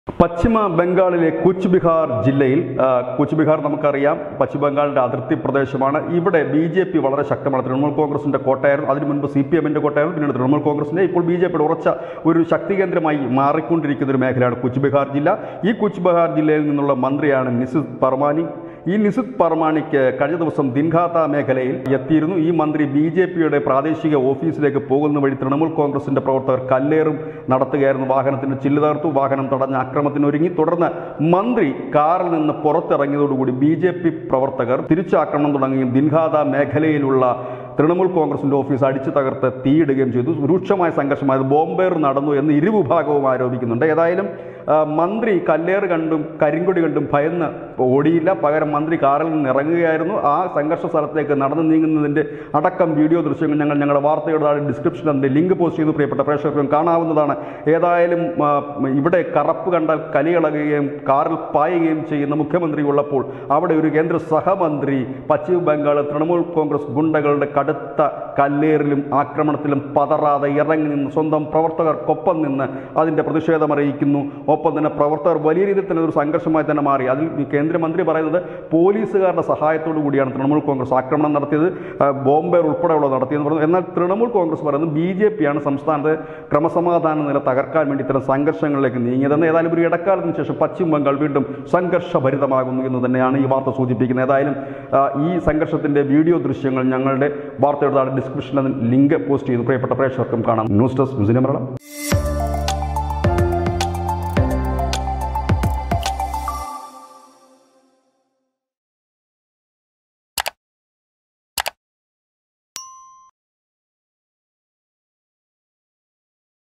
പശ്ചിമ ബംഗാളിലെ കുച്ച് ബിഹാർ ജില്ലയിൽ ആ, കുച്ച് ബിഹാർ നമുക്കറിയാം പശ്ചിമ ബംഗാളിന്റെ അതിർത്തി പ്രദേശമാണ് ഇവിടെ ബി ജെ പി വളരെ ശക്തമാണ് തൃണമൂൽ കോൺഗ്രസിന്റെ കോട്ടയായിരുന്നു അതിനു മുൻപ് സി പി എമ്മിന്റെ കോട്ടയായിരുന്നു പിന്നീട് തൃണമൂൽ കോൺഗ്രസിന്റെ ഇപ്പോൾ ബി ജെ പിയുടെ ഉറച്ച ഒരു ശക്തി കേന്ദ്രമായി മാറിക്കൊണ്ടിരിക്കുന്ന ഒരു മേഖലയാണ് കുച്ച് ബിഹാർ ജില്ല ഈ കുച്ച് ബിഹാർ ജില്ലയിൽ നിന്നുള്ള മന്ത്രിയാണ് നിസിത് പർമാനി ഈ നിസിത് പർമാണിക്ക് കഴിഞ്ഞ ദിവസം ദിൻഖാത്ത മേഖലയിൽ എത്തിയിരുന്നു ഈ മന്ത്രി ബി ജെ പിയുടെ പ്രാദേശിക ഓഫീസിലേക്ക് പോകുന്ന വഴി തൃണമൂൽ കോൺഗ്രസിന്റെ പ്രവർത്തകർ കല്ലേറും നടത്തുകയായിരുന്നു വാഹനത്തിന് ചില്ല് തകർത്തു വാഹനം തടഞ്ഞ ആക്രമണത്തിനൊരുങ്ങി തുടർന്ന് മന്ത്രി കാറിൽ നിന്ന് പുറത്തിറങ്ങിയതോടുകൂടി ബി ജെ പി പ്രവർത്തകർ തിരിച്ചാക്രമണം തുടങ്ങുകയും ദിൻഖാത മേഖലയിലുള്ള തൃണമൂൽ കോൺഗ്രസിന്റെ ഓഫീസ് അടിച്ചു തകർത്ത് തീയിടുകയും ചെയ്തു രൂക്ഷമായ സംഘർഷമായത് ബോംബേർ നടന്നു എന്ന് ഇരുവിഭാഗവും ആരോപിക്കുന്നുണ്ട് ഏതായാലും ആ, മന്ത്രി കല്ലേറ് കണ്ടും കരിങ്കൊടി കണ്ടും ഭയന്ന് ഓടിയില്ല പകരം മന്ത്രി കാറിൽ നിന്ന് ഇറങ്ങുകയായിരുന്നു ആ സംഘർഷ സ്ഥലത്തേക്ക് നടന്നു നീങ്ങുന്നതിൻ്റെ അടക്കം വീഡിയോ ദൃശ്യങ്ങൾ ഞങ്ങൾ ഞങ്ങളുടെ വാർത്തയുടെ താഴെ ഡിസ്ക്രിപ്ഷനിൽ അതിൻ്റെ ലിങ്ക് പോസ്റ്റ് ചെയ്തു പ്രിയപ്പെട്ട പ്രേക്ഷകർക്കും കാണാവുന്നതാണ് ഏതായാലും ആ, ഇവിടെ കറപ്പ് കണ്ടാൽ കലിയിളകുകയും കാറിൽ പായുകയും ചെയ്യുന്ന മുഖ്യമന്ത്രി ഉള്ളപ്പോൾ അവിടെ ഒരു കേന്ദ്ര സഹമന്ത്രി പശ്ചിമ ബംഗാൾ തൃണമൂൽ കോൺഗ്രസ് ഗുണ്ടകളുടെ കടുത്ത കല്ലേറിലും ആക്രമണത്തിലും പതറാതെ ഇറങ്ങി നിന്ന് സ്വന്തം പ്രവർത്തകർക്കൊപ്പം നിന്ന് അതിൻ്റെ പ്രതിഷേധം അറിയിക്കുന്നു ഒപ്പം തന്നെ പ്രവർത്തകർ വലിയ രീതിയിൽ തന്നെ ഒരു സംഘർഷമായി തന്നെ മാറി അതിൽ ഈ കേന്ദ്രമന്ത്രി പറയുന്നത് പോലീസുകാരുടെ സഹായത്തോടു കൂടിയാണ് തൃണമൂൽ കോൺഗ്രസ് ആക്രമണം നടത്തിയത് ആ, ബോംബേർ ഉൾപ്പെടെയുള്ളത് നടത്തിയെന്ന് പറഞ്ഞു എന്നാൽ തൃണമൂൽ കോൺഗ്രസ് പറയുന്നത് ബി ജെ പിയാണ് സംസ്ഥാനത്ത് ക്രമസമാധാന നില തകർക്കാൻ വേണ്ടി ഇത്തരം സംഘർഷങ്ങളിലേക്ക് നീങ്ങിയതെന്ന് ഏതായാലും ഒരു ഇടക്കാലത്തിന് ശേഷം പശ്ചിമ ബംഗാൾ വീണ്ടും സംഘർഷഭരിതമാകുന്നു എന്ന് തന്നെയാണ് ഈ വാർത്ത സൂചിപ്പിക്കുന്നത് ഏതായാലും ആ, ഈ സംഘർഷത്തിന്റെ വീഡിയോ ദൃശ്യങ്ങൾ ഞങ്ങളുടെ വാർത്തയുടെ താഴെ ഡിസ്ക്രിപ്ഷനിൽ ലിങ്ക് പോസ്റ്റ് ചെയ്തു പ്രിയപ്പെട്ട പ്രേക്ഷകർക്കും കാണാം ന്യൂസ് ഡെസ്ക് ന്യൂസിനെ മലയാളം